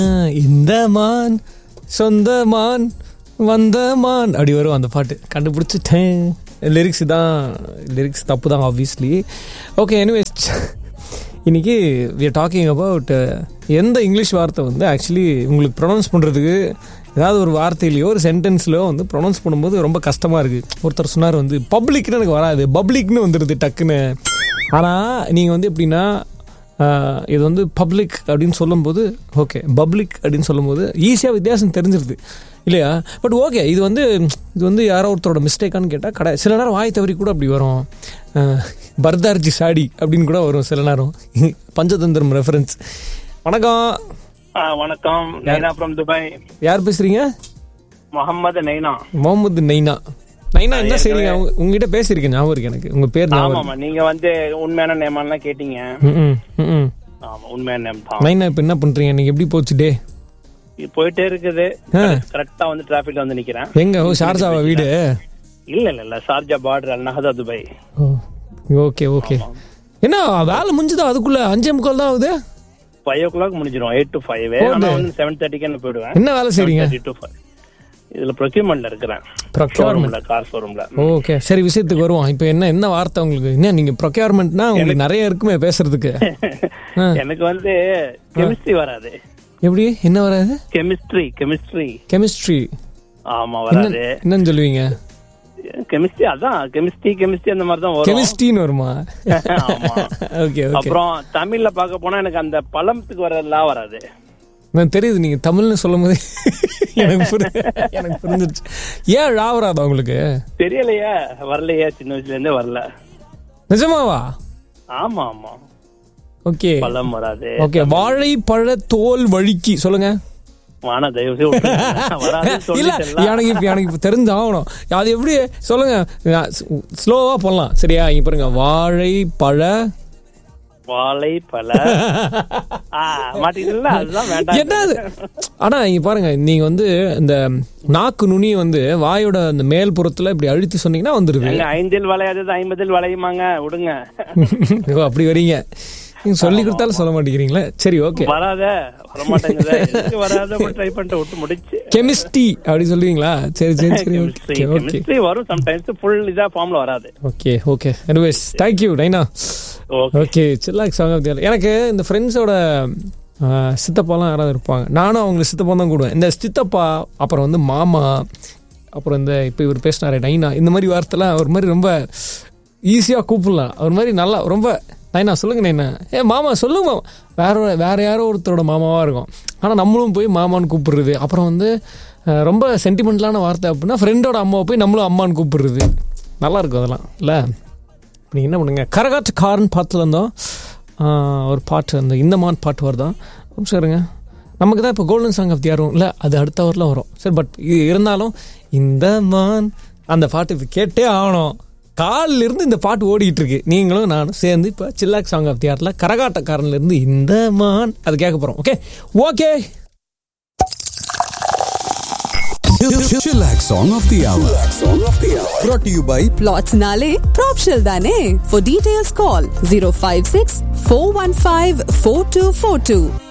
இந்த மான் சொந்த மான் வந்த மான் அப்படி வரும் அந்த பாட்டு கண்டுபிடிச்சிட்டேன் லிரிக்ஸ் தான் லிரிக்ஸ் தப்பு தான் ஆப்வியஸ்லி ஓகே எனிவேஸ் இன்னைக்கு வி ஆர் டாக்கிங் அபவுட் எந்த இங்கிலீஷ் வார்த்தை வந்து ஆக்சுவலி உங்களுக்கு ப்ரொனவுன்ஸ் பண்ணுறதுக்கு ஏதாவது ஒரு வார்த்தையிலையோ ஒரு சென்டென்ஸ்லையோ வந்து ப்ரொனவுன்ஸ் பண்ணும்போது ரொம்ப கஷ்டமாக இருக்குது ஒருத்தர் சொன்னார் வந்து பப்ளிக்னு எனக்கு வராது பப்ளிக்னு வந்துடுது டக்குன்னு ஆனால் நீங்கள் வந்து எப்படின்னா ஆஹ், இது வந்து பப்ளிக் அப்படின்னு சொல்லும்போது ஓகே பப்ளிக் அப்படின்னு சொல்லும்போது ஈஸியாக வித்தியாசம் தெரிஞ்சிருது இல்லையா பட் ஓகே இது வந்து இது வந்து யாரோ ஒருத்தரோட மிஸ்டேக்கான்னு கேட்டால் கடை சில நேரம் வாய் தவறி கூட அப்படி வரும் ஆஹ், பர்தார்ஜி சாடி அப்படின்னு கூட வரும் சில நேரம் பஞ்சதந்திரம் ரெஃபரன்ஸ் வணக்கம் ஆ, வணக்கம் நைனா ஃப்ரம் துபாய் யார் பேசுறீங்க முகமது நைனா முகமது நைனா நைனா என்ன செய்றீங்க உங்க- உங்ககிட்ட பேசியிருக்கேன் ஞாபகம் இருக்கு எனக்கு உங்க பேர் ஞாபகம் ஆமாமா நீங்க வந்து உண்மையான நேமான்லாம் கேட்டீங்க ம், ம், ம், ம். ஆமா உண்மையான நேம் தான் நைனா இப்போ என்ன பண்றீங்க நீங்க எப்படி போச்சு டே இது போயிட்டே இருக்குது ஆ. கரெக்டா வந்து டிராபிக்ல வந்து நிக்கிறேன் எங்க ஓ ஷார்ஜாவா வீடு இல்ல இல்ல இல்ல Sharjah border Al Nahda Dubai okay okay என்ன வேலை முடிஞ்சுதா அதுக்குள்ள அஞ்சே முக்கால் தான் ஆகுது ஃபைவ் ஓ கிளாக் முடிஞ்சிடும் எயிட் டு ஃபைவ் ஆனா வந்து செவன் தேர்ட்டிக்கு என்ன போயிடுவேன் என்ன வேலை செய்றீங்க டு ஃபைவ் இதுல ப்ரொக்யூர்மெண்ட்ல இருக்கிறேன் ப்ரொக்யூர்மெண்ட் ஷோரூம்ல கார் ஷோரூம்ல ஓகே சரி விஷயத்துக்கு வருவோம் இப்போ என்ன என்ன வார்த்தை உங்களுக்கு என்ன நீங்க ப்ரொக்யூர்மெண்ட்னா உங்களுக்கு நிறைய இருக்குமே பேசுறதுக்கு ஆ. எனக்கு வந்து கெமிஸ்ட்ரி வராது எப்படி என்ன வராது கெமிஸ்ட்ரி கெமிஸ்ட்ரி கெமிஸ்ட்ரி ஆமா வராது என்னன்னு சொல்லுவீங்க கெமிஸ்ட்ரி அதான் கெமிஸ்ட்ரி கெமிஸ்ட்ரி அந்த மாதிரி தான் வரும் கெமிஸ்ட்ரின்னு வருமா ஆமா ஓகே ஓகே அப்புறம் தமிழ்ல பார்க்க போனா எனக்கு அந்த பழமத்துக்கு வரலாம் வராது நான் தெரியுது நீங்க தமிழ்னு சொல்லும் போது எனக்கு புரி எனக்கு புரிஞ்சிருச்சு ஏன் ழா வராதா உங்களுக்கு தெரியலையே வரலையே சின்ன வயசுல இருந்தே வரல நிஜமாவா ஆமா ஆமா ஓகே பழம் வராது ஓகே வாழைப்பழ தோல் வழுக்கி சொல்லுங்க வான தயவு செய்து விட்டுருங்க. வராதுன்னு இல்ல சொல்லிட்டேன்ல. எனக்கு இப்ப எனக்கு இப்ப தெரிஞ்சு ஆகணும் அது எப்படி சொல்லுங்க ஸ்லோவா போடலாம் சரியா இங்க பாருங்க வாழைப்பழ வாழை பழ ஆ, மாட்டீங்கல்ல அதுதான் வேண்டாம் என்னது ஆனா இங்க பாருங்க நீங்க வந்து இந்த நாக்கு நுனி வந்து வாயோட அந்த மேல் புறத்துல இப்படி அழுத்தி சொன்னீங்கன்னா வந்துருது எங்க ஐந்தில் வளையாதது ஐம்பதில் வளையுமாங்க விடுங்க ஓ, அப்படி வரீங்க நீங்க சொல்லி கொடுத்தாலும் சொல்ல மாட்டேங்கிறீங்களே சரி ஓகே வராத வரமாட்டேங்குது எதுக்கு வராத ட்ரை பண்ணிட்டு விட்டு முடிச்சு கெமிஸ்ட்ரி அப்படி சொல்லுவீங்களா சரி சரி சரி கெமிஸ்ட்ரி ஓகே ஓகே கெமிஸ்ட்ரி வரும் சம்டைம்ஸ் ஃபுல் இதா ஃபார்ம்ல வராது ஓகே ஓகே எனிவேஸ் தேங்க்யூ டைனா ஓகே ஓகே சில்லாக் சாங் ஆஃப் எனக்கு இந்த ஃப்ரெண்ட்ஸோட சித்தப்பாலாம் யாராவது இருப்பாங்க நானும் அவங்க சித்தப்பா தான் கூடுவேன் இந்த சித்தப்பா அப்புறம் வந்து மாமா அப்புறம் இந்த இப்போ இவர் பேசினாரே நைனா இந்த மாதிரி வார்த்தைலாம் ஒரு மாதிரி ரொம்ப ஈஸியாக கூப்பிடலாம் ஒரு மாதிரி நல்லா ரொம்ப நைனா சொல்லுங்க நைனா ஏ மாமா சொல்லுங்க மாமா வேற வேற யாரோ ஒருத்தரோட மாமாவாக இருக்கும் ஆனால் நம்மளும் போய் மாமான்னு கூப்பிடுறது அப்புறம் வந்து அஹ், ரொம்ப சென்டிமெண்டலான வார்த்தை அப்படின்னா ஃப்ரெண்டோட அம்மாவை போய் நம்மளும் அம்மான்னு கூப்பிடுறது நல்லா இருக்கும் அதெல்லாம் இல்லை நீங்கள் என்ன பண்ணுங்க கரகாட்டு காரன் பாட்டில் இருந்தோம் ஆஹ், ஒரு பாட்டு அந்த இந்த மான் பாட்டு வருதான் நிமிஷம் இருங்க நமக்கு தான் இப்போ கோல்டன் சாங் ஆஃப் தி யாரும் இல்லை அது அடுத்த வரல வரும் சரி பட் இருந்தாலும் இந்த மான் அந்த பாட்டு இப்போ கேட்டே ஆகணும் காலில் இருந்து இந்த பாட்டு ஓடிக்கிட்டு இருக்கு நீங்களும் நானும் சேர்ந்து இப்போ சில்லாக் சாங் ஆஃப் தி ஆர்ல கரகாட்டக்காரன்ல இருந்து இந்த மான் அது கேட்க போகிறோம் okay okay Chillax Song of the Hour. Brought to you by Plots Nale, Propshell Dane. For details, call 056 415 4242.